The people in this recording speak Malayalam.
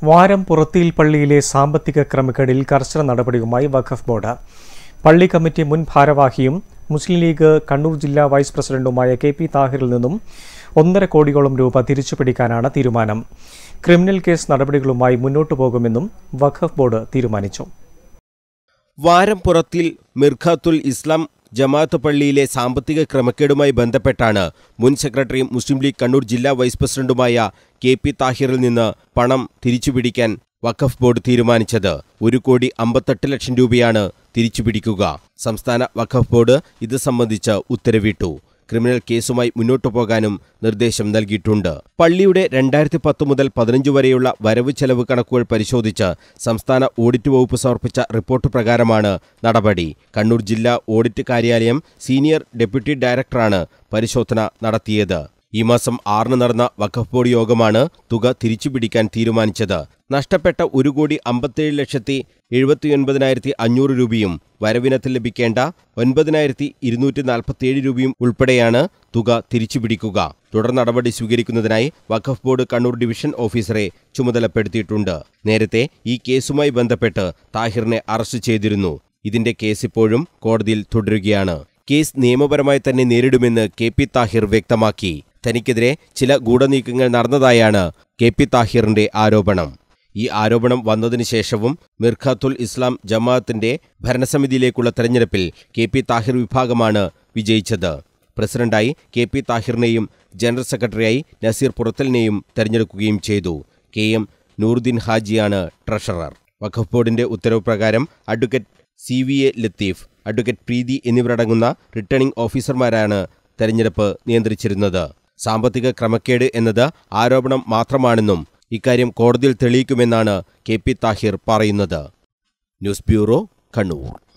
വാരം പുറത്തിയിൽ പള്ളിയിലെ സാമ്പത്തിക ക്രമക്കേടിൽ കർശന നടപടിയുമായി വഖഫ് ബോർഡ് പള്ളി കമ്മിറ്റി മുൻ ഭാരവാഹിയും മുസ്ലിം ലീഗ് കണ്ണൂർ ജില്ലാ വൈസ് പ്രസിഡന്റുമായ കെ പി താഹിറിൽ നിന്നും ഒന്നര കോടിയോളം രൂപ തിരിച്ചുപിടിക്കാനാണ് തീരുമാനം ക്രിമിനൽ കേസ് നടപടികളുമായി മുന്നോട്ടു പോകുമെന്നും വഖഫ് ബോർഡ് തീരുമാനിച്ചു വാരം പുറത്തിൽ മിർഖാത്തുൽ ഇസ്ലാം ജമാഅത്ത് പള്ളിയിലെ സാമ്പത്തിക ക്രമക്കേടുമായി ബന്ധപ്പെട്ടാണ് മുൻ സെക്രട്ടറിയും മുസ്ലിം ലീഗ് കണ്ണൂർ ജില്ലാ വൈസ് പ്രസിഡന്റുമായ കെ പി താഹിറിൽ നിന്ന് പണം തിരിച്ചുപിടിക്കാൻ വഖഫ് ബോർഡ് തീരുമാനിച്ചത് ഒരു കോടി അമ്പത്തെട്ട് ലക്ഷം രൂപയാണ് തിരിച്ചുപിടിക്കുക സംസ്ഥാന വഖഫ് ബോർഡ് ഇത് സംബന്ധിച്ച് ഉത്തരവിട്ടു ക്രിമിനൽ കേസുമായി മുന്നോട്ടു പോകാനും നിർദ്ദേശം നൽകിയിട്ടുണ്ട് പള്ളിയുടെ രണ്ടായിരത്തി പത്ത് മുതൽ പതിനഞ്ച് വരെയുള്ള വരവ് ചെലവ് കണക്കുകൾ പരിശോധിച്ച് സംസ്ഥാന ഓഡിറ്റ് വകുപ്പ് സമർപ്പിച്ച റിപ്പോർട്ട് പ്രകാരമാണ് നടപടി കണ്ണൂർ ജില്ലാ ഓഡിറ്റ് കാര്യാലയം സീനിയർ ഡെപ്യൂട്ടി ഡയറക്ടറാണ് പരിശോധന നടത്തിയത് ഈ മാസം ആറിന് നടന്ന വഖഫ് ബോർഡ് യോഗമാണ് തുക തിരിച്ചുപിടിക്കാൻ തീരുമാനിച്ചത് നഷ്ടപ്പെട്ട ഒരു കോടി അമ്പത്തേഴ് ലക്ഷത്തി എഴുപത്തിയൊൻപതിനായിരത്തി അഞ്ഞൂറ് രൂപയും വരവിനത്തിൽ ലഭിക്കേണ്ട ഒൻപതിനായിരത്തി ഇരുന്നൂറ്റി നാൽപ്പത്തിയേഴ് രൂപയും ഉൾപ്പെടെയാണ് തുക തിരിച്ചുപിടിക്കുക തുടർ നടപടി സ്വീകരിക്കുന്നതിനായി വഖഫ് ബോർഡ് കണ്ണൂർ ഡിവിഷൻ ഓഫീസറെ ചുമതലപ്പെടുത്തിയിട്ടുണ്ട് നേരത്തെ ഈ കേസുമായി ബന്ധപ്പെട്ട് താഹിറിനെ അറസ്റ്റ് ചെയ്തിരുന്നു ഇതിന്റെ കേസ് ഇപ്പോഴും കോടതിയിൽ തുടരുകയാണ് കേസ് നിയമപരമായി തന്നെ നേരിടുമെന്ന് കെ പി താഹിർ വ്യക്തമാക്കി തനിക്കെതിരെ ചില ഗൂഢനീക്കങ്ങൾ നടന്നതായാണ് കെ പി താഹിറിന്റെ ആരോപണം ഈ ആരോപണം വന്നതിനു ശേഷവും മിർഖാത്തുൽ ഇസ്ലാം ജമാഅത്തിന്റെ ഭരണസമിതിയിലേക്കുള്ള തെരഞ്ഞെടുപ്പിൽ കെ പി താഹിർ വിഭാഗമാണ് വിജയിച്ചത് പ്രസിഡന്റായി കെ പി താഹിറിനെയും ജനറൽ സെക്രട്ടറിയായി നസീർ പുറത്തലിനെയും തെരഞ്ഞെടുക്കുകയും ചെയ്തു കെ എം നൂറുദ്ദീൻ ഹാജിയാണ് ട്രഷറർ വഖഫ് ബോർഡിന്റെ ഉത്തരവ് പ്രകാരം advocate C V A Latheef advocate Preethi എന്നിവരടങ്ങുന്ന റിട്ടേണിംഗ് ഓഫീസർമാരാണ് തെരഞ്ഞെടുപ്പ് നിയന്ത്രിച്ചിരുന്നത് സാമ്പത്തിക ക്രമക്കേട് എന്നത് ആരോപണം മാത്രമാണെന്നും ഇക്കാര്യം കോടതിയിൽ തെളിയിക്കുമെന്നാണ് കെ പി താഹിർ പറയുന്നത് ന്യൂസ് ബ്യൂറോ കണ്ണൂർ